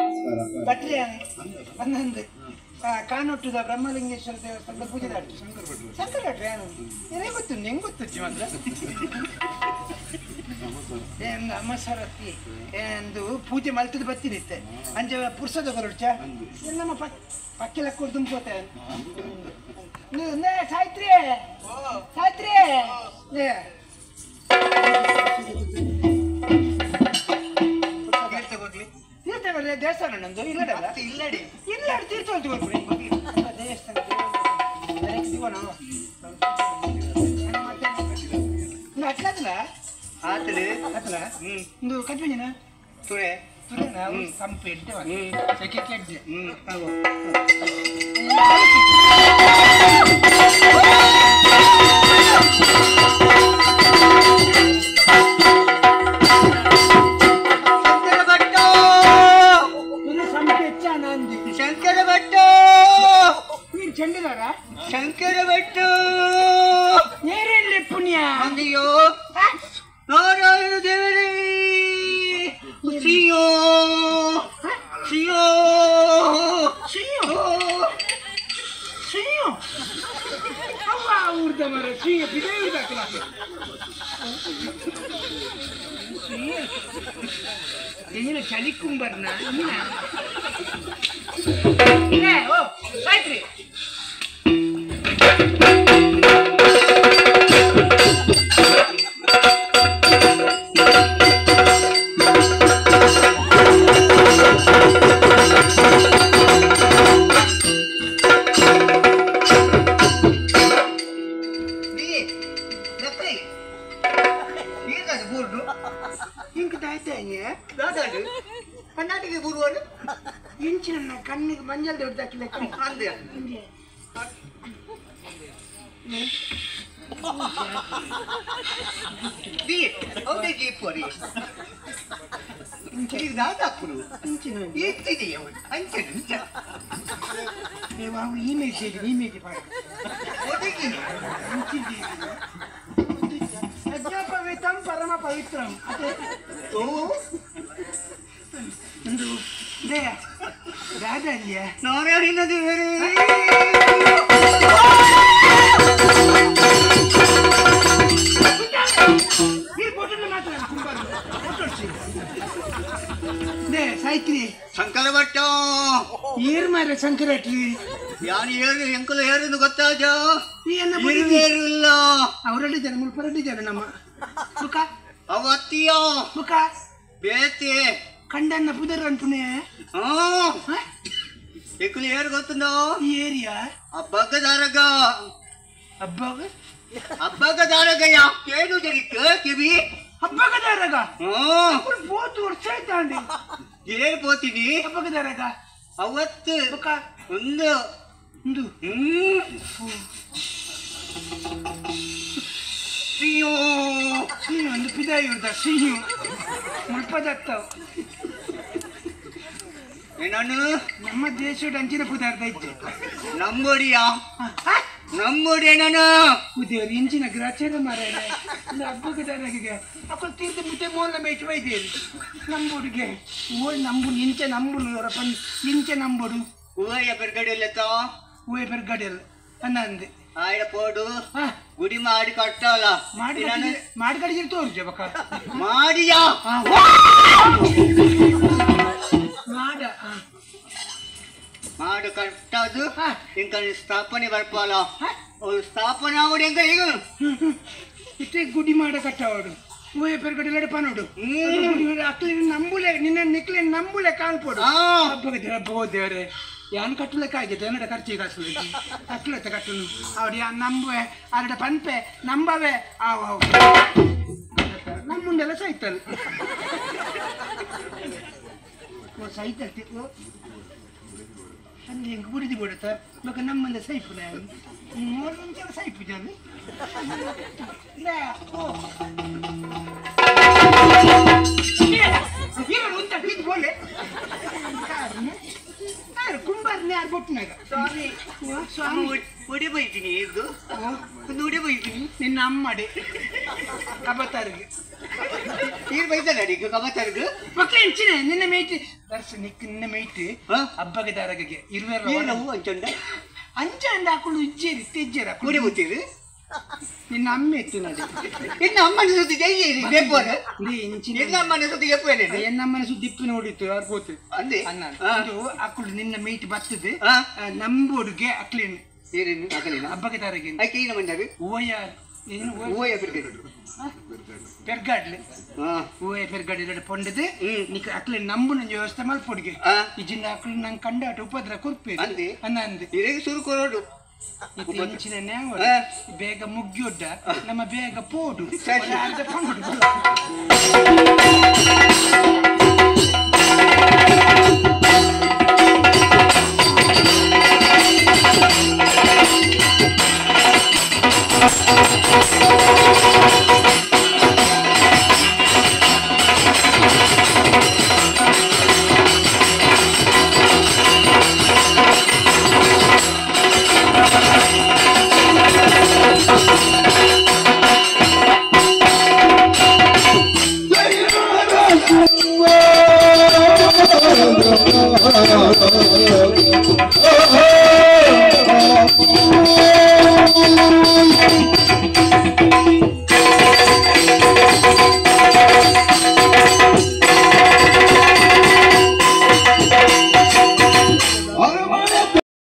ಕಟ್ರಿ ಹನ್ನೊಂದು ಕಾನೊಟ್ಟುದ ಬ್ರಹ್ಮಲಿಂಗೇಶ್ವರ ದೇವಸ್ಥಾನದ ಪೂಜೆ ದಾಟಿ ಶಂಕರ ಭಟ್ರಿ ಏನು ಏನೇ ಗೊತ್ತು ಹೆಂಗ್ ಗೊತ್ತು ಮಾತ್ರ ಏನು ಅಮ್ಮ ಸರತಿ ಎಂದು ಪೂಜೆ ಮಲ್ತದ ಬತ್ತಿನಿತ್ತೆ ಅಂಜ ಪುರ್ಸದ ಹೊರಡ್ಚ ನಮ್ಮ ಪಕ್ ಪಕ್ಕಿಲ ಕೊಡ್ ತುಂಬ್ಕೋತೆ ಸಾಯ್ತ್ರಿ ಸಾಯ್ತ್ರಿ ನೇ. ತೀರ್ಥ ಬರ್ರಿ, ದೇವಸ್ಥಾನ ನಂದು ಇಲ್ಲಡಲ್ಲ ಇಲ್ಲಡಿ ಇಲ್ಲ ತೀರ್ಥ ಹೊಲ್ತು ದೇವಸ್ಥಾನ ದಿವನ ಅಟ್ಲದಲ್ಲ ಆತಲೆ ಅಟ್ಲ ಹ್ಮ್ ಒಂದು ಕಟ್ಬಿನ ತುಳೆ ತುರೇನ ಸಂಪು ಎಡ್ಡೆ ಹ್ಮ್. ಸೆಕೆ ಕೆಡ್ಡೆ ಹ್ಮ್ ಹಾಗೋ ಶಂಕರ ಭಟ್ಟ ಇದು ಸಂಪು ಹೆಚ್ಚ ನಂದಿ ಶಂಕರ ಭಟ್ಟ ನೀನ್ ಚೆಂಡಿದಾರ ಶಂಕರ ಭಟ್ಟ ಏರೆಲ್ಲಿ ಪುಣ್ಯ ಅಯ್ಯೋ ನಾರಾಯಣ ದೇವರೇ ಸಿಯೋ ಸಿಯೋ ಸಿಯೋ ಸಿಯೋ ಅವ್ವ ಊರ್ದ ಮರ ಸಿಯೋ ಬಿಡೇ ಇದಾಕಲ ಏನ ಚಲಿಕುಂಬರ್ನ ಓ ಆಯ್ತ್ರಿ ನೀ ನಕ್ಕೈ ಈಗದು ಬೂರ್ಡು ಹಿಂಗೆ ದಾಯ್ತಾನೆ ದಾದಾಡು ಕರ್ನಾಟಕ ಬೂರುವರು ಇಂಚಿನ ಕಣ್ಣಿಗೆ ಮಂಜಲ್ ದೊಡ್ಡದಾಕಿಲ್ಲ ಅಂದೆ ನೀ ಅವನೇ ಜೀಪುವರಿ ಈಗ ದಾದಾಕುರು ಇಂಚಿನ ಎತ್ತಿದೆಯ ಅಂಚೆ ನಿಂಚ ಅವು ಇಮೇಜ್ ಇದೆ ಇಮೇಜ್ ಮಾಡಿ ಒದಗಿ ಅಜ್ಞಾಪವಿತಂ ಪರಮ ಪವಿತ್ರಂ ಅದೇ ಓ ಒಂದು ದೇಹ ದಾದಲ್ಯ ನಾರಾಯಣ ದೇವರೇ ಈ ಫೋಟೋನ ಮಾತ್ರ ಕುಂಬಾರ ದೇ ಸಾಯ್ತ್ರಿ ಶಂಕರ ಭಟ್ಟ ಏರ್ ಮಾರ ಸಂಕರಟ್ರಿ ಯಾರು ಹೇರು ಎಂಕಲು ಹೇರುದು ಗೊತ್ತಾಜ ಈ ಅನ್ನ ಇರುವೇರು ಇಲ್ಲ ಅವರಲ್ಲಿದ್ದಾರೆ ಮುಲ್ಪರಲ್ಲಿದ್ದಾರೆ ನಮ್ಮ ಮುಖ ಅವತ್ತಿಯ ಮುಖ ಬೇತೆ ಕಂಡನ್ನ ಪುದರ್ ಅನ್ಪುಣೆ ಹಾ ಎಂಕಲು ಹೇರು ಗೊತ್ತುಂದೋ ಈ ಏರಿಯಾ ಹಬ್ಬಗ ದಾರಗ ಹಬ್ಬಗ ಹಬ್ಬಗ ದಾರಗ ಯಾ ಕೇಳು ಜರಿಕ ಕಿವಿ ಹಬ್ಬಗದಾರಗ ಹ್ಮ್ ಮೂವತ್ತು ವರ್ಷ ಆಯ್ತಾಂಡಿ ಏನ್ పోತೀನಿ ಹಬ್ಬಗದಾರಗ ಅವತ್ತು ಮುಖ ಒಂದು ಒಂದು ಹ್ಮ್ ಅಯ್ಯೋ ಸಿಹಿ ಒಂದು ಪಿದಾಯಿ ಇರ್ದ ಸಿಹಿ ಮುಲ್ಪದತ್ತವು ನಾನು ನಮ್ಮ ದೇಶದ ಅಂಚಿನ ಪದಾರ್ಥ ಇತ್ತು ನಂಬೋಡಿಯ ನಂಬೋಡಿ ನಾನು ಉದೇವ್ರು ಇಂಚಿನ ಗ್ರಾಚಾರ ಮಾರಾಯ ಹಬ್ಬಗದಾರಗೆ ಅಕ್ಕ ತೀರ್ಥ ಮುತ್ತೆ ಮೋಲ ಮೇಚ್ ಬೈದೇರಿ ನಂಬುಡಿಗೆ ಓಯ್ ನಂಬು ಇಂಚೆ ನಂಬುನು ಅವರಪ್ಪ ಇಂಚೆ ನಂಬುಡು ಹೂವಯ್ಯ ಬೆರ್ಗಡೆಲ್ಲತ್ತ ಓಯ್ ಬೆರ್ಗಡೆಲ್ಲ ಅನ್ನಂದೆ ಆಯ್ಡ ಪೋಡು ಹಾ ಗುಡಿ ಮಾಡಿ ಕಟ್ಟಲ್ಲ ಮಾಡಿ ನಾನು ಮಾಡಿ ಕಡಿಗೆ ತೋರ್ಜ ಬಕ್ಕ ಮಾಡಿಯಾ ಮಾಡ ಹಾ. ಮಾಡು ಕಟ್ಟದು ಹಾ. ಇಂಕ ಸ್ಥಾಪನೆ ಬರ್ಪಲ್ಲ ಹಾ. ಅವ್ರು ಸ್ಥಾಪನೆ ಆವಡಿ ಎಂಕ ಈಗ ಹ್ಮ್, ಹ್ಮ್. ಇಷ್ಟೇ ಗುಡಿ ಮಾಡ ಕಟ್ಟವಾಡು ಓಯ್ ಬೆರ್ಗಡೆ ಪನೋಡು ಹ್ಮ್. ಅಕ್ಲಿ ನಂಬುಲೆ ನಿನ್ನ ನಿಕ್ಲೆ ನಂಬುಲೆ ಕಾಣ್ಪೋಡು ಆ. ಹಬ್ಬಗೆ ಹಬ್ಬ ದೇವರೇ ಯಾನ್ ಕಟ್ಟಲೆಕ್ಕ ಆಗಿದೆ എന്നട ಖರ್ಚಿಗೆ ಕಾಸು ಕಟ್ಟಲೆತ್ತ ಕಟ್ಟನು ಅವಡಿ ಆ ನಂಬುವೆ ಅರಡ ಪನ್ಪೆ ನಂಬವೆ ಆವ್ ಆವ್ ನಮ್ಮ ಮುಂದೆಲ್ಲ ಸೈತಲ್ ಓ ಸೈತಲ್ ತಿ- ಓ ಅಲ್ಲಿ ಹೆಂಗೆ ಗುಡಿದಿ ಬಿಡುತ್ತ ಮಗ ನಮ್ಮಂದ ಸೈಪು ಮೂರು ನಿಮಿಷ ಸೈಪು ಜನ ಇಲ್ಲ ಓ ಇವರು ಉಂಟ ಬಿದ್ದು ಬೋಲೆ ಯಾರು ಕುಂಬಾರನೇ ಯಾರು ಬೊಟ್ಟಿನಾಗ ಸ್ವಾಮಿ ಓ, ಸ್ವಾಮಿ ಉಡಿ ಬೈತೀನಿ ಇದು ಓ, ಒಂದು ಉಡಿ ಬೈತೀನಿ ನಿನ್ನ ಅಮ್ಮಡಿ ಕಬತ್ತಾರಿಗೆ ಈಗ ಬೈತಾನೆ ಅಡಿಗೆ ಕಬತ್ತರ್ಗು ಮಕ್ಳು ಹೆಂಚಿನ ನಿನ್ನ ಮೇಟಿ ಕರ್ಸಿ ನಿಕ್ಕಿನ ಮೈಟ್ ಹಾ? ಹಬ್ಬಗೆ ದಾರಗೆ ಇರುವೆಲ್ಲ ಏನವು ಅಂಚಂಡ ಅಂಚ ಅಂಡ ಹಾಕೊಂಡು ಇಜ್ಜೇರಿ ತೆಜ್ಜೇರ ಕೂಡಿ ಗೊತ್ತೀರಿ ನಿನ್ನ ಅಮ್ಮ ಎತ್ತು ನೋಡಿ ಇನ್ನು ಅಮ್ಮನ ಸುದ್ದಿ ಜೈ ಬೇಪೋನ ನೀ ಇಂಚಿನ ನಿನ್ನ ಅಮ್ಮನ ಸುದ್ದಿ ಎಪ್ಪೇನೆ ಎನ್ನಮ್ಮನ ಸುದ್ದಿ ಇಪ್ಪು ನೋಡಿತ್ತು ಅವ್ರು ಹೋತು ಅಂದೆ ಅನ್ನ ಹಾ. ಇದು ಅಕ್ಕಳು ನಿನ್ನ ಮೀಟ್ ಬರ್ತದೆ ಹಾ. ನಂಬೋಡುಗೆ ಅಕ್ಲಿನ ಏನೇನು ಹಾಕಲಿಲ್ಲ ಹಬ್ಬಗೆ ದಾರಗೆ ಆಯ್ಕೆ ಏನು ಬಂದಾರು ಓಯ ಏನು ಹೂವ ಎಬ್ಬರಿಗೆ ಪೆರ್ಗಾಡ್ಲೆ ಹಾ ಓಯ ಪೆರ್ಗಾಡ್ ಎರಡು ಪೊಂಡದು ಹ್ಮ್. ನಿಕ್ ಅಕ್ಲೆ ನಂಬುನ ವ್ಯವಸ್ಥೆ ಮಲ್ಪೊಡ್ಗೆ ಹಾ ಇಜಿನ ಅಕ್ಳು ನಂಗೆ ಕಂಡಾಟ ಉಪದ್ರ ಕೊರ್ಪೇರಿ ಅಂದೆ? ಅನ್ನ ಅಂದೆ ಇರೇಗ ಸುರು ಕೊರೋಡು ಇದು ಇಂಚಿನ ನ್ಯಾವ ಹಾ. ಬೇಗ ಮುಗ್ಗಿಯೊಡ್ಡ ನಮ್ಮ ಬೇಗ ಪೋಡು ಸರಿ. ಒಂದು ಅರ್ಧ ಪಂಗುಡು. Oh,